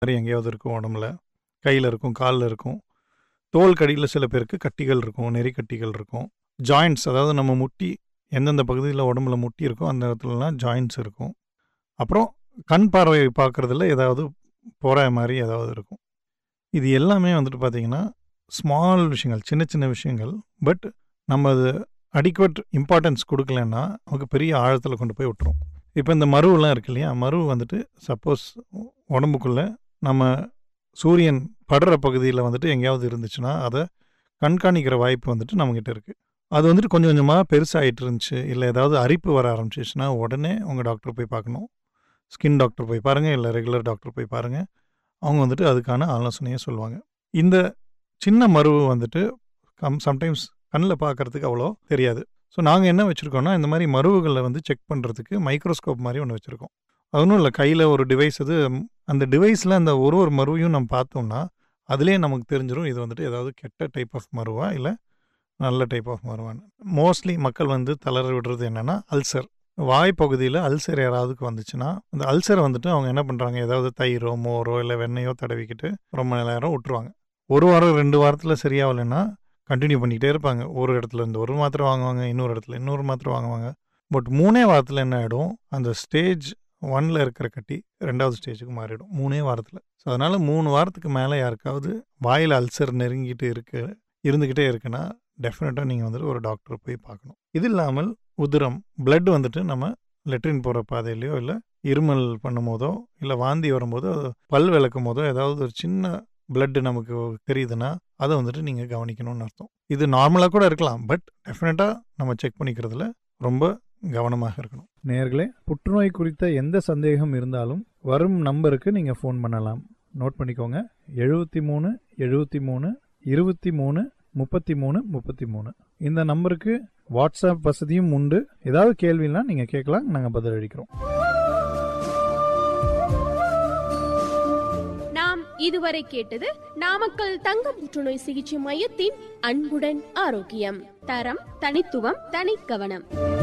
மாதிரி எங்கேயாவது இருக்கும் உடம்புல கையில் இருக்கும் காலில் இருக்கும் தோல் கடியில் சில பேருக்கு கட்டிகள் இருக்கும் நெறி கட்டிகள் இருக்கும் ஜாயிண்ட்ஸ் அதாவது நம்ம முட்டி எந்தெந்த பகுதியில் உடம்புல முட்டி இருக்கோ அந்த இடத்துலலாம் ஜாயிண்ட்ஸ் இருக்கும் அப்புறம் கண் பார்வை பார்க்குறதுல ஏதாவது போகிற மாதிரி ஏதாவது இருக்கும் இது எல்லாமே வந்துட்டு பார்த்திங்கன்னா ஸ்மால் விஷயங்கள் சின்ன சின்ன விஷயங்கள் பட் நம்ம அது அடிக்குவட் இம்பார்ட்டன்ஸ் கொடுக்கலன்னா நமக்கு பெரிய ஆழத்தில் கொண்டு போய் விட்டுரும் இப்போ இந்த மருவெலாம் இருக்கு இல்லையா மருவு வந்துட்டு சப்போஸ் உடம்புக்குள்ளே நம்ம சூரியன் படுற பகுதியில் வந்துட்டு எங்கேயாவது இருந்துச்சுன்னா அதை கண்காணிக்கிற வாய்ப்பு வந்துட்டு நம்மக்கிட்ட இருக்குது அது வந்துட்டு கொஞ்சம் கொஞ்சமாக பெருசாகிட்டு இருந்துச்சு இல்லை ஏதாவது அரிப்பு வர ஆரம்பிச்சிச்சுன்னா உடனே உங்கள் டாக்டர் போய் பார்க்கணும் ஸ்கின் டாக்டர் போய் பாருங்கள் இல்லை ரெகுலர் டாக்டர் போய் பாருங்கள் அவங்க வந்துட்டு அதுக்கான ஆலோசனையை சொல்லுவாங்க இந்த சின்ன மருவு வந்துட்டு கம் சம்டைம்ஸ் கண்ணில் பார்க்குறதுக்கு அவ்வளோ தெரியாது ஸோ நாங்கள் என்ன வச்சுருக்கோம்னா இந்த மாதிரி மருவுகளை வந்து செக் பண்ணுறதுக்கு மைக்ரோஸ்கோப் மாதிரி ஒன்று வச்சுருக்கோம் அது ஒன்றும் இல்லை கையில் ஒரு டிவைஸ் அது அந்த டிவைஸில் அந்த ஒரு ஒரு மருவையும் நம்ம பார்த்தோம்னா அதுலேயே நமக்கு தெரிஞ்சிடும் இது வந்துட்டு ஏதாவது கெட்ட டைப் ஆஃப் மருவா இல்லை நல்ல டைப் ஆஃப் மருவான்னு மோஸ்ட்லி மக்கள் வந்து தளர விடுறது என்னென்னா அல்சர் வாய் பகுதியில் அல்சர் யாராவதுக்கு வந்துச்சுன்னா அந்த அல்சரை வந்துட்டு அவங்க என்ன பண்ணுறாங்க ஏதாவது தயிரோ மோரோ இல்லை வெண்ணெயோ தடவிக்கிட்டு ரொம்ப நேரம் விட்டுருவாங்க ஒரு வாரம் ரெண்டு வாரத்தில் சரியாகலைன்னா கண்டினியூ பண்ணிக்கிட்டே இருப்பாங்க ஒரு இடத்துல இருந்து ஒரு மாத்திரை வாங்குவாங்க இன்னொரு இடத்துல இன்னொரு மாத்திரை வாங்குவாங்க பட் மூணே வாரத்தில் என்ன ஆகிடும் அந்த ஸ்டேஜ் ஒன்ல இருக்கிற கட்டி ரெண்டாவது ஸ்டேஜுக்கு மாறிடும் மூணே வாரத்தில் ஸோ அதனால் மூணு வாரத்துக்கு மேலே யாருக்காவது வாயில் அல்சர் நெருங்கிட்டு இருக்கு இருந்துக்கிட்டே இருக்குன்னா டெஃபினட்டாக நீங்கள் வந்துட்டு ஒரு டாக்டரை போய் பார்க்கணும் இது இல்லாமல் உதிரம் பிளட் வந்துட்டு நம்ம லெட்ரின் போகிற பாதையிலையோ இல்லை இருமல் பண்ணும் போதோ இல்லை வாந்தி வரும்போதோ பல் விளக்கும் போதோ ஏதாவது ஒரு சின்ன பிளட் நமக்கு தெரியுதுன்னா அதை வந்துட்டு நீங்கள் கவனிக்கணும்னு அர்த்தம் இது நார்மலாக கூட இருக்கலாம் பட் டெஃபினட்டாக நம்ம செக் பண்ணிக்கிறதுல ரொம்ப கவனமாக இருக்கணும் நேர்களே புற்றுநோய் குறித்த எந்த சந்தேகம் இருந்தாலும் வரும் நம்பருக்கு நீங்கள் ஃபோன் பண்ணலாம் நோட் பண்ணிக்கோங்க எழுபத்தி மூணு எழுபத்தி மூணு இருபத்தி மூணு முப்பத்தி மூணு முப்பத்தி மூணு இந்த நம்பருக்கு வாட்ஸ்அப் வசதியும் உண்டு ஏதாவது கேள்வினா நீங்கள் கேட்கலாம் நாங்கள் பதிலளிக்கிறோம் நாம் இதுவரை கேட்டது நாமக்கல் தங்க புற்றுநோய் சிகிச்சை மையத்தின் அன்புடன் ஆரோக்கியம் தரம் தனித்துவம் தனி கவனம்